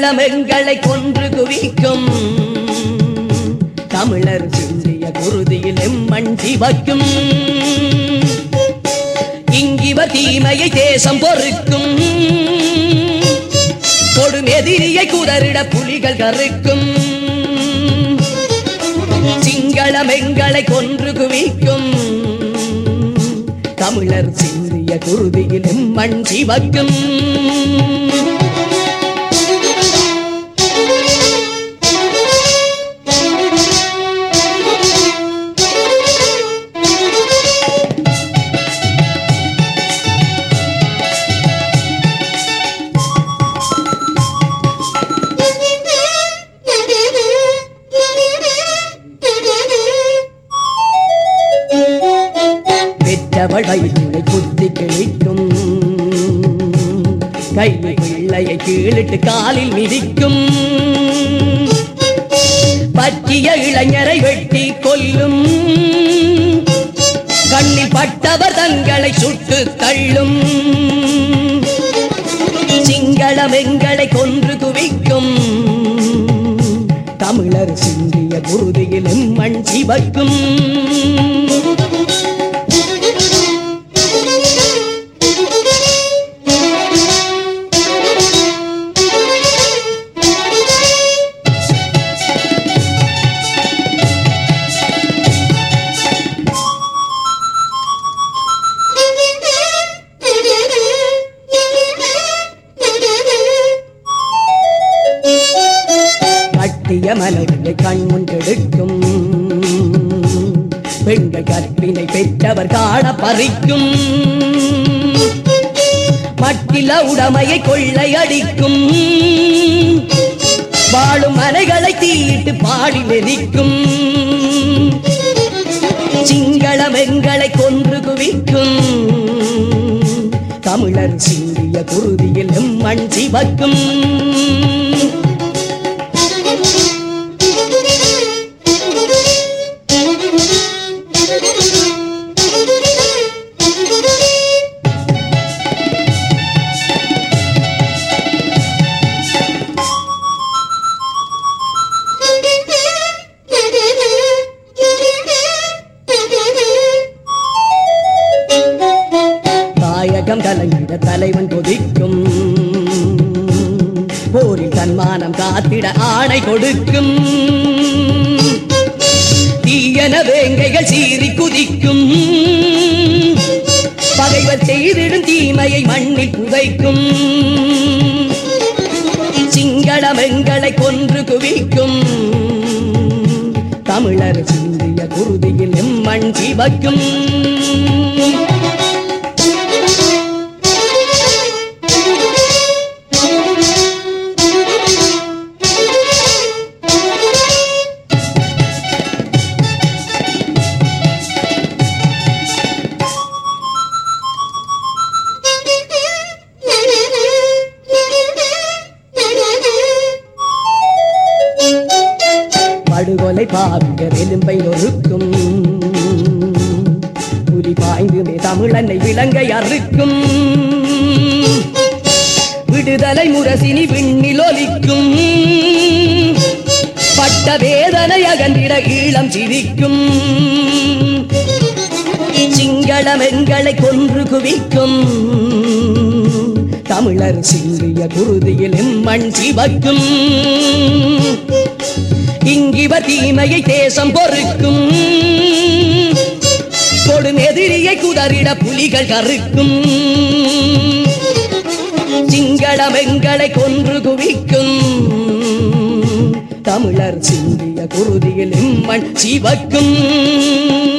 சிங்களம் எங்களை கொன்று குவிக்கும் தமிழர் சிந்திய குருதியில் எம்மண் சிவக்கும் இங்கிவர் தீமையை தேசம் பொறுக்கும் கொடும் எதிரியை குதறிட புலிகள் கருக்கும் சிங்களம் எங்களை கொன்று குவிக்கும் தமிழர் சிந்திய குருதியில் எம்மண் சிவக்கும் பெற்றவள் வயிற்றை குத்தி கிழிக்கும் கை பிள்ளையை கீழிட்டு காலில் மிதிக்கும் பற்றிய இளைஞரை வெட்டி கொல்லும் கண்ணில் பட்டவர் தங்களை சுட்டு தள்ளும் சிங்களம் எங்களை கொன்று குவிக்கும் தமிழர் சிந்திய குருதியிலும் மண் சிவக்கும் கட்டிய மனைவியை கண்முன் கெடுக்கும் பெண்கள் கற்பினை பெற்றவர் காண பறிக்கும் மட்டில உடமையை கொள்ளையடிக்கும் வாழும் மனைகளை தீயிட்டு பாடி நெறிக்கும் சிங்களம் எங்களை கொன்று குவிக்கும் தமிழர் சிந்திய குருதியில் மண் சிவக்கும் தாயகம் கலங்கிட தலைவன் கொதிக்கும் போரில் தன்மானம் காத்திட ஆணை கொடுக்கும் தீயன வேங்கைகள் சீறி குதிக்கும் பகைவர் செய்திடும் தீமையை மண்ணில் புதைக்கும் சிங்களம் எங்களை கொன்று குவிக்கும் தமிழர் சிந்திய குருதியில் எம்மண் சிவக்கும் படுகொலை பாவியர் எலும்பை நொறுக்கும் புலி பாய்ந்துமே தமிழனை விலங்கை அறுக்கும் விடுதலை முரசினி விண்ணில் ஒலிக்கும் பட்ட வேதனை அகன்றிட ஈழம் சிரிக்கும் சிங்களம் எங்களை கொன்று குவிக்கும் தமிழர் சிந்திய குருதியில் மண் சிவக்கும் இங்கிவ தீமையை தேசம் பொறுக்கும் கொடும் எதிரியை குதறிட புலிகள் கருக்கும் சிங்களம் எங்களை கொன்று குவிக்கும் தமிழர் சிந்திய குருதியில் இம்மண் சிவக்கும்